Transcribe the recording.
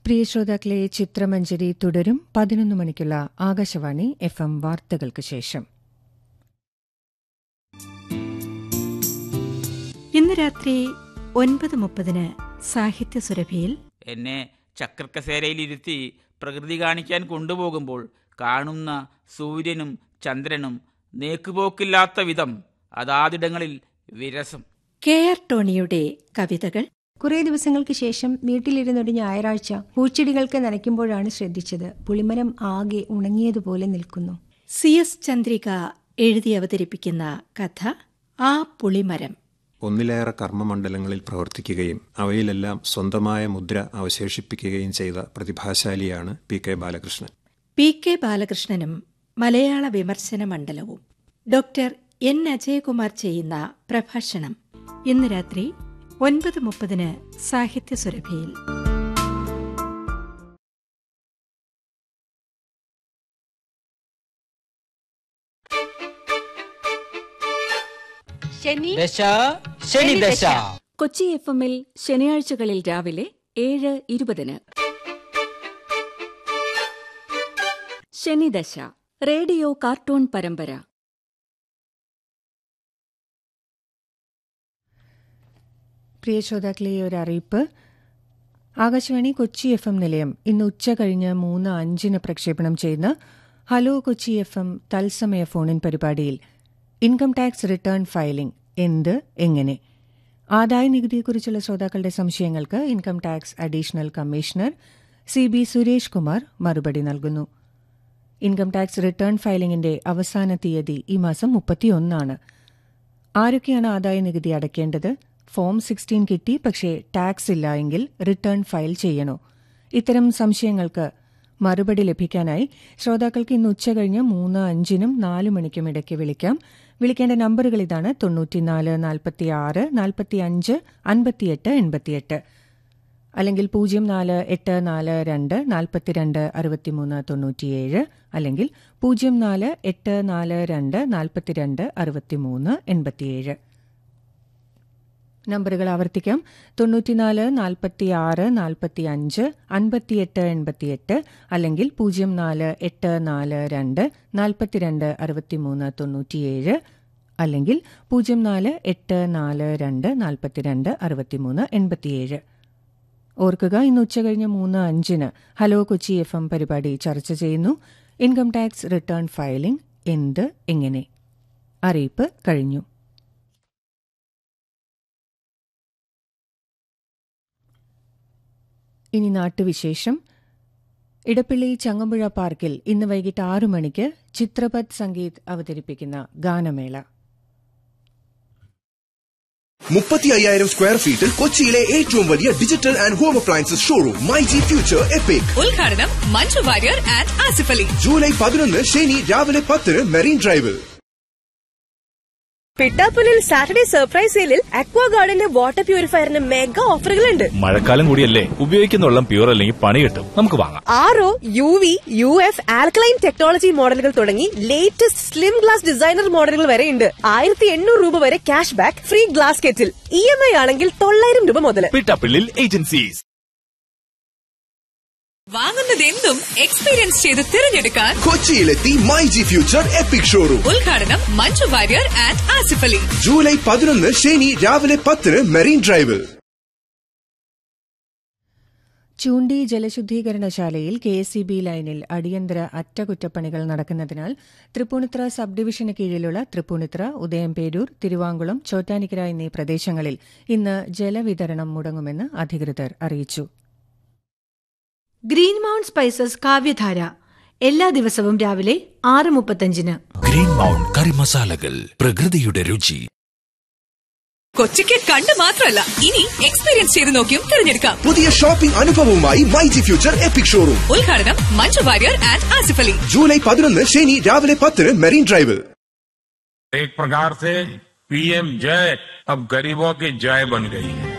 പ്രിയ ശ്രോതാക്കളെ ചിത്രമഞ്ജരി തുടരും പതിനൊന്ന് മണിക്കുള്ള ആകാശവാണി എഫ് എം വാർത്തകൾക്ക് ശേഷം ഇന്ന് രാത്രി ഒൻപത് മുപ്പതിന് സാഹിത്യ സുരഭിയിൽ എന്നെ ചക്രക്കസേരയിലിരുത്തി പ്രകൃതി കാണിക്കാൻ കൊണ്ടുപോകുമ്പോൾ കാണുന്ന സൂര്യനും ചന്ദ്രനും നേക്കുപോക്കില്ലാത്ത വിധം അതാതിടങ്ങളിൽ വിരസം കെ ആർ ടോണിയുടെ കവിതകൾ കുറേ ദിവസങ്ങൾക്ക് ശേഷം വീട്ടിലിരുന്നൊരു ഞായറാഴ്ച പൂച്ചെടികൾക്ക് നനയ്ക്കുമ്പോഴാണ് ശ്രദ്ധിച്ചത് പുളിമരം ആകെ ഉണങ്ങിയതുപോലെ നിൽക്കുന്നു സി എസ് ചന്ദ്രിക എഴുതി അവതരിപ്പിക്കുന്ന കഥ ആ പുളിമരം ഒന്നിലേറെ കർമ്മമണ്ഡലങ്ങളിൽ പ്രവർത്തിക്കുകയും അവയിലെല്ലാം സ്വന്തമായ മുദ്ര അവശേഷിപ്പിക്കുകയും ചെയ്ത പ്രതിഭാശാലിയാണ് P K Balakrishnan P K ബാലകൃഷ്ണനും മലയാള വിമർശന മണ്ഡലവും ഡോക്ടർ എൻ അജയകുമാർ ചെയ്യുന്ന പ്രഭാഷണം ഇന്ന് രാത്രി ഒൻപത് മുപ്പതിന് സാഹിത്യ സുരഭിയിൽ ദശ ശനി ദശ കൊച്ചി എഫ് എമ്മിൽ ശനിയാഴ്ചകളിൽ രാവിലെ ഏഴ് ഇരുപതിന് ശനിദശ റേഡിയോ കാർട്ടൂൺ പരമ്പര പ്രിയ ശ്രോതാക്കളെ ഒരു അറിയിപ്പ് ആകാശവാണി കൊച്ചി എഫ് എം നിലയം ഇന്ന് ഉച്ച കഴിഞ്ഞ് മൂന്ന് അഞ്ചിന് പ്രക്ഷേപണം ചെയ്യുന്ന ഹലോ കൊച്ചി എഫ് എം തത്സമയ ഫോണിൻ പരിപാടിയിൽ ഇൻകം ടാക്സ് റിട്ടേൺ ഫയലിംഗ് എന്ത് എങ്ങനെ ആദായ നികുതിയെക്കുറിച്ചുള്ള ശ്രോതാക്കളുടെ സംശയങ്ങൾക്ക് income tax additional commissioner C B Suresh Kumar മറുപടി നൽകുന്നു ഇൻകം ടാക്സ് റിട്ടേൺ ഫയലിംഗിന്റെ അവസാന തീയതി ഈ മാസം മുപ്പത്തിയൊന്നാണ് ആരൊക്കെയാണ് ആദായ നികുതി അടയ്ക്കേണ്ടത് ഫോം സിക്സ്റ്റീൻ കിട്ടി പക്ഷേ ടാക്സ് ഇല്ല എങ്കിൽ റിട്ടേൺ ഫയൽ ചെയ്യണോ ഇത്തരം സംശയങ്ങൾക്ക് മറുപടി ലഭിക്കാനായി ശ്രോതാക്കൾക്ക് ഇന്ന് ഉച്ചകഴിഞ്ഞ് മൂന്ന് അഞ്ചിനും നാല് മണിക്കും ഇടയ്ക്ക് വിളിക്കാം വിളിക്കേണ്ട നമ്പറുകൾ ഇതാണ് തൊണ്ണൂറ്റിനാല് നാൽപ്പത്തി ആറ് നാൽപ്പത്തി അഞ്ച് അൻപത്തിയെട്ട് എൺപത്തിയെട്ട് അല്ലെങ്കിൽ പൂജ്യം നാല് എട്ട് നാല് രണ്ട് നാൽപ്പത്തിരണ്ട് അറുപത്തിമൂന്ന് തൊണ്ണൂറ്റിയേഴ് അല്ലെങ്കിൽ പൂജ്യം നാല് എട്ട് നാല് രണ്ട് നാൽപ്പത്തിരണ്ട് അറുപത്തിമൂന്ന് എൺപത്തിയേഴ് നമ്പറുകൾ ആവർത്തിക്കാം തൊണ്ണൂറ്റിനാല് നാൽപ്പത്തി ആറ് നാൽപ്പത്തി അഞ്ച് അൻപത്തിയെട്ട് എൺപത്തിയെട്ട് അല്ലെങ്കിൽ പൂജ്യം നാല് എട്ട് നാല് രണ്ട് നാൽപ്പത്തിരണ്ട് അറുപത്തിമൂന്ന് തൊണ്ണൂറ്റിയേഴ് അല്ലെങ്കിൽ പൂജ്യം നാല് എട്ട് നാല് രണ്ട് നാൽപ്പത്തിരണ്ട് അറുപത്തിമൂന്ന് എൺപത്തിയേഴ് ഓർക്കുക ഇന്ന് ഉച്ചകഴിഞ്ഞ് മൂന്ന് അഞ്ചിന് ഹലോ കൊച്ചി എഫ് എം പരിപാടി ചർച്ച ചെയ്യുന്നു ഇൻകം ടാക്സ് റിട്ടേൺ ഫയലിംഗ് എന്ത് എങ്ങനെ അറിയിപ്പ് കഴിഞ്ഞു ഇനി നാട്ടുവിശേഷം ഇടപ്പള്ളി ചങ്ങമ്പുഴ പാർക്കിൽ ഇന്ന് വൈകിട്ട് ആറു മണിക്ക് ചിത്രപത് സംഗീത് അവതരിപ്പിക്കുന്ന ഗാനമേള മുപ്പത്തി അയ്യായിരം സ്ക്വയർ ഫീറ്റിൽ കൊച്ചിയിലെ ഏറ്റവും വലിയ digital and home appliances showroom my G future epic ഉദ്ഘാടനം മഞ്ജു വാര്യർ ആൻഡ് ആസിഫ് അലി ജൂലൈ പതിനൊന്ന് ശനി രാവിലെ പത്തിന് മെറീൻ ഡ്രൈവിൽ പിട്ടാപ്പുലിൽ സാറ്റർഡേ സർപ്രൈസ് സെയിലിൽ അക്വാ ഗാർഡന്റെ വാട്ടർ പ്യൂരിഫയറിന് മെഗാ ഓഫറുകളുണ്ട് മഴക്കാലം കൂടിയല്ലേ ഉപയോഗിക്കുന്ന വെള്ളം പ്യൂർ അല്ലെങ്കിൽ പണി കിട്ടും നമുക്ക് വാങ്ങാം R O U V U F alkaline technology മോഡലുകൾ തുടങ്ങി ലേറ്റസ്റ്റ് സ്ലിം ഗ്ലാസ് ഡിസൈനർ മോഡലുകൾ വരെയുണ്ട് ആയിരത്തി എണ്ണൂറ് രൂപ വരെ cash back free glass kettle E M I ആണെങ്കിൽ തൊള്ളായിരം രൂപ മുതൽ പിട്ടാപ്പിള്ളിൽ ഏജൻസീസ് വാങ്ങുന്നതെന്തും എക്സ്പീരിയൻസ് ചെയ്ത് തിരഞ്ഞെടുക്കാൻ കൊച്ചിയിലെത്തി my G future epic showroom ഉദ്ഘാടനം മഞ്ജു വാര്യർ ആൻഡ് ആസിഫ് അലി ജൂലൈ പതിനൊന്ന് ശനി രാവിലെ പത്തിന് മെറീൻ ഡ്രൈവിൽ ചൂണ്ടി ജലശുദ്ധീകരണശാലയിൽ കെ എസ് ബി ലൈനിൽ അടിയന്തര അറ്റകുറ്റപ്പണികൾ നടക്കുന്നതിനാൽ തൃപ്പൂണിത്ര സബ് ഡിവിഷന് കീഴിലുള്ള തൃപ്പൂണിത്ര ഉദയംപേരൂർ തിരുവാങ്കുളം ചോറ്റാനിക്കര എന്നീ പ്രദേശങ്ങളിൽ ഇന്ന് ജലവിതരണം മുടങ്ങുമെന്ന് അധികൃതർ അറിയിച്ചു ഗ്രീൻ മൗണ്ട് സ്പൈസസ് കാവ്യധാര എല്ലാ ദിവസവും രാവിലെ ആറ് മുപ്പത്തഞ്ചിന് ഗ്രീൻ മൗണ്ട് കറി മസാലകൾ പ്രകൃതിയുടെ രുചി കൊച്ചിക്ക് കണ്ടു മാത്രമല്ല ഇനി എക്സ്പീരിയൻസ് ചെയ്ത് നോക്കിയും തിരഞ്ഞെടുക്കാം പുതിയ ഷോപ്പിംഗ് അനുഭവവുമായി my G future epic showroom ഉദ്ഘാടനം മഞ്ജു വാര്യർ ആൻഡ് ആസിഫ് അലി ജൂലൈ പതിനൊന്ന് ശനി രാവിലെ പത്തിന് മെറീൻ ഡ്രൈവിൽ एक प्रकार से पीएम जय अब गरीबों की जय बन गई है